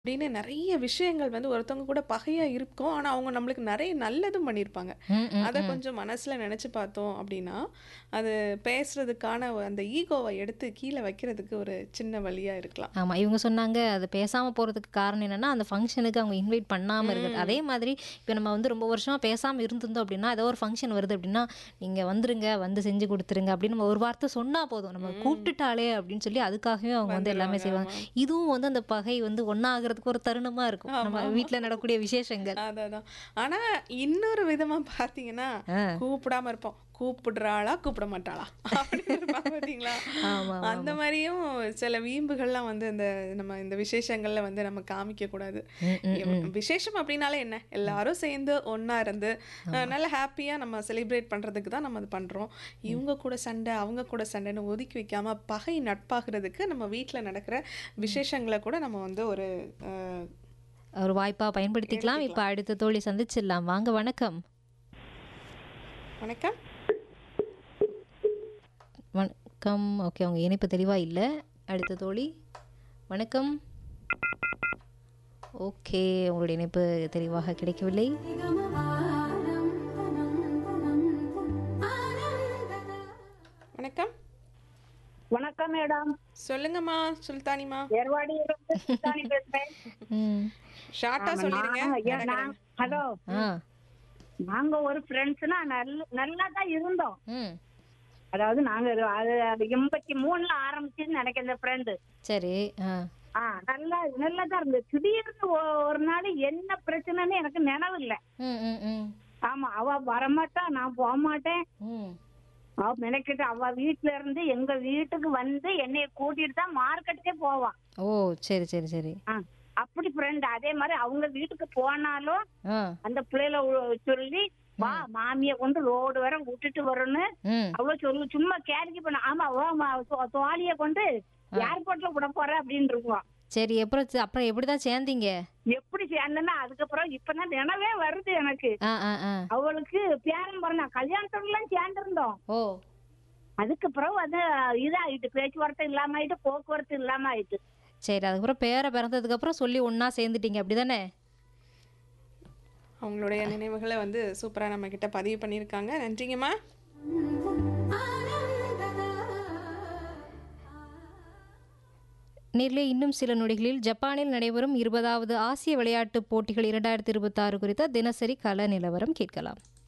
அப்படின்னு நெறைய விஷயங்கள் வந்து ஒருத்தவங்க கூட பகையா இருக்கும். ஆனா, அவங்க நம்மளுக்கு நெறைய நல்லதும் பண்ணியிருப்பாங்க. ம், ம், அத ம். கொஞ்சம் மனசுல நெனச்சு பார்த்தோம் அப்படின்னா, அது பேசுறதுக்கான அந்த ஈகோவ எடுத்து கீழ வைக்கிறதுக்கு ஒரு சின்ன வழியா இருக்கலாம். ஆமா. இவங்க சொன்னாங்க, அது பேசாம போறதுக்கு காரணம் என்னன்னா, அந்த ஃபங்ஷனுக்கு அவங்க இன்வைட் பண்ணாம இருக்கிறது. அதே ம். மாதிரி இப்ப நம்ம வந்து ரொம்ப வருஷமா பேசாம இருந்திருந்தோம் அப்படின்னா, ஏதோ ஒரு ஃபங்ஷன் வருது அப்படின்னா, "நீங்க வந்துருங்க, வந்து செஞ்சு குடுத்துருங்க" அப்படின்னு நம்ம ஒரு வார்த்தை சொன்னா போதும். நம்ம ம். கூப்பிட்டுட்டாளே அப்படின்னு சொல்லி அதுக்காகவே அவங்க வந்து எல்லாமே வந்துருவாங்க. செய்வாங்க. ஆமா. இதுவும் வந்து அந்த பகை வந்து ஒண்ணாகுறதுக்கு ஒரு தருணமா இருக்கும். ஆமா, நம்ம ஆமா. வீட்ல நடக்கக்கூடிய விசேஷங்கள். அதான், அதான். ஆனா, இன்னொரு விதமா பார்த்தீங்கன்னா, ஆ. கூப்பிடாம இருப்போம். கூப்பிடுறாளா? கூப்பிட மாட்டாளா? அப்படின்னு இருப்பாங்க பார்த்தீங்களா? ஆமா, அந்த ஆமா. மாரியும் சில வீம்புகள்லாம் வந்து இந்த நம்ம இந்த விசேஷங்கள்ல வந்து நம்ம காமிக்கக்கூடாது. ம், ம், எம் ம். விசேஷம் அப்படின்னாலே என்ன? எல்லாரும் சேர்ந்து ஒண்ணா இருந்து, அ ஆமா. நல்லா ஹேப்பியா நம்ம செலிப்ரேட் பண்றதுக்கு தான் நம்ம அது பண்றோம். ம். இவங்க கூட சண்டை, அவங்க கூட சண்டைன்னு ஒதுக்கி வைக்காம, பகை நட்பாகுறதுக்கு நம்ம வீட்ல நடக்கிற ம். விசேஷங்கள கூட நம்ம வந்து ஒரு அ ஒரு வாய்ப்பா பயன்படுத்திக்கலாம். இப்ப எடுத்துக்கலாம். அடுத்த தோழி சந்திச்சிடலாம். வாங்க வணக்கம். வணக்கம். வணக்கம். ஓகே. உங்க இணைப்பு தெளிவா இல்ல. அடுத்த தோழி. வணக்கம். ஓகே. உங்களுடைய இணைப்பு தெளிவாக கிடைக்கவில்லை. வணக்கம். வணக்கம் மேடம் சொல்லுங்கம்மா, சுல்தானிமா. ஏர்வாடியிலிருந்து சுல்தானி பேசுறேன் ம். ஷார்ட்டா ஆமா, சொல்லிடுங்க. நான் ஏன் கடகடன்னு. நான் ஹலோ ஆ. நாங்க ஒரு ஃப்ரெண்ட்ஸ்னா நல்ல நல்லா தான் இருந்தோம் ம். அதாவது நாங்க ஒரு- அது அது எண்பத்தி மூணுல ஆரம்பிச்சுன்னு நினைக்கிறேன் இந்த ஃப்ரெண்டு சரி. ஆ. ஆ நல்லா நல்லா தான் இருந்தது திடீர்னு ஒ- ஒரு நாள் என்ன பிரச்சனைன்னு எனக்கு நினைவு இல்ல ம், ம், ம். ஆமா அவ வரமாட்டா நான் போக மாட்டேன் ம். அவ மெனக்கிட்டு அவ வீட்டுல இருந்து எங்க வீட்டுக்கு வந்து என்னைய கூட்டிட்டு தான் மார்க்கெட்டுக்கே போவா ஓ! சரி, சரி, சரி. ஆ, அப்படி ஃப்ரெண்ட் அதே மாதிரி அவங்க வீட்டுக்கு போனாலும் ஆ. அந்த பிள்ளைல உ- சொல்லி வா ம். மாமிய கொண்டு ரோடு வரை விட்டுட்டு வரணும்னு ம். அவ்வளவு சொல்லு சும்மா கேரிக்கு பண்ண ஆமா வா தோழிய கொண்டு ஆ. ஏர்போர்ட்ல விட போற அப்படின்னு இருக்குவான் சரி. அப்புறம் ச- அப்புறம் எப்படிதான் சேர்ந்தீங்க? எப்படி சேர்ந்தேன்னா அதுக்கப்புறம் இப்பதான் நினைவே வருது எனக்கு ஆ, ஆ, ஆ. அவளுக்கு பேரன் பிறந்தா கல்யாணத்துல எல்லாம் சேர்ந்திருந்தோம் ஓ! அதுக்கப்புறம் அது இதாயிட்டு பேச்சுவார்த்தை இல்லாம ஆயிட்டு போக்குவரத்து இல்லாம ஆயிட்டு சரி. அதுக்கப்புறம் பேர பிறந்ததுக்கு அப்புறம் சொல்லி ஒண்ணா சேர்ந்துட்டீங்க. அப்படிதானே? அவங்களுடைய நினைவுகள வந்து சூப்பரா நம்ம கிட்ட பதிவு பண்ணியிருக்காங்க. நன்றிங்கம்மா. நேர்களே இன்னும் சில நொடிகளில் ஜப்பானில் நடைபெறும் இருபதாவது ஆசிய விளையாட்டுப் போட்டிகள் 2026 குறித்த தினசரி கள நிலவரம் கேட்கலாம்.